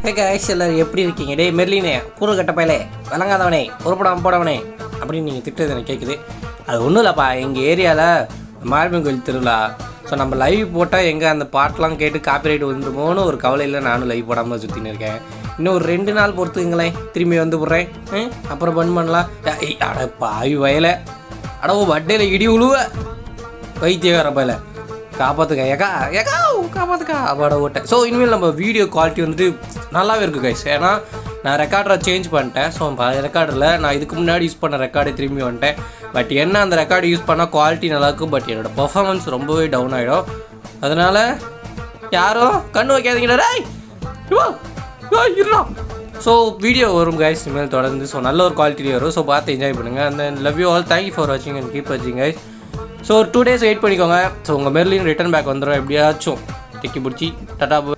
Hey guys எல்லாரும் எப்படி இருக்கீங்க டேய் மெர்லினே கூறு கட்ட பயலே விளங்காதவனே உருப்படாம போடவனே அப்படின்னு நீங்கள் திட்டுறது எனக்கு கேட்குது அது ஒன்றும் இல்லைப்பா எங்கள் ஏரியாவில் மாரியம்மன் கோயில் திருவிழா ஸோ நம்ம லைவ் போட்டால் எங்கே அந்த பாட்டெலாம் கேட்டு காப்பிரைட் வந்துருமோன்னு ஒரு கவலையில் நானும் லைவ் போடாமல் சுற்றின்னு இருக்கேன் இன்னும் ஒரு ரெண்டு நாள் பொறுத்துங்களேன் திரும்பி வந்து போடுறேன் ம், அப்புறம் பண்ண பண்ணலாம் ஏய், அட பாவி வயலை அட ஓ வட்டையில் இடி உழுவ வைத்தியகார பயில காப்பாத்துக்க ஏக்கா ஏக்கா காப்பாத்துக்கா அப்பாட ஓட்டேன் ஸோ இனிமேல் நம்ம வீடியோ குவாலிட்டி வந்துட்டு நல்லாவே இருக்குது கைஸ் ஏன்னா நான் ரெக்கார்டரை சேஞ்ச் பண்ணிட்டேன் ஸோ பழைய ரெக்கார்டில் நான் இதுக்கு முன்னாடி யூஸ் பண்ண ரெக்கார்டை திரும்பி வந்துட்டேன் பட் என்ன அந்த ரெக்கார்டு யூஸ் பண்ணால் குவாலிட்டி நல்லாயிருக்கும் பட் என்னோட பர்ஃபார்மன்ஸ் ரொம்பவே டவுன் ஆகிடும் அதனால் யாரும் கண்ணு வைக்காதீங்கடா டேய். இவா, இவா, இருடா ஸோ வீடியோ வரும் கைஸ் இனிமேல் தொடர்ந்து ஸோ நல்ல ஒரு குவாலிட்டி வரும் ஸோ பார்த்து என்ஜாய் பண்ணுங்கள் அந்த love you all thank you for வாட்சிங் அண்ட் கீப் வாட்சிங் guys so two days wait பண்ணிக்கோங்க ஸோ உங்கள் மெர்லின் ரிட்டர்ன் பேக் வந்துடும் எப்படியாச்சும் டிக்கி பிடிச்சி டாட்டா